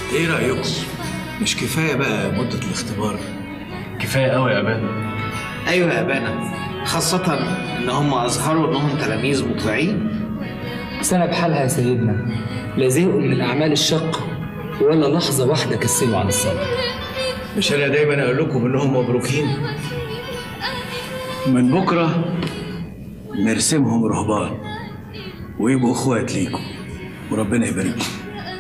ايه رايكم مش كفايه بقى مده الاختبار كفايه قوي يا ابانا ايوه يا ابانا خاصة ان هم اظهروا انهم تلاميذ مطيعين سنة بحالها يا سيدنا لا زهقوا من الأعمال الشاقة ولا لحظة واحدة كسلوا عن الصلاة مش انا دايما اقول لكم انهم مبروكين من بكره نرسمهم رهبان ويبقوا اخوات ليكم وربنا يبارك لكم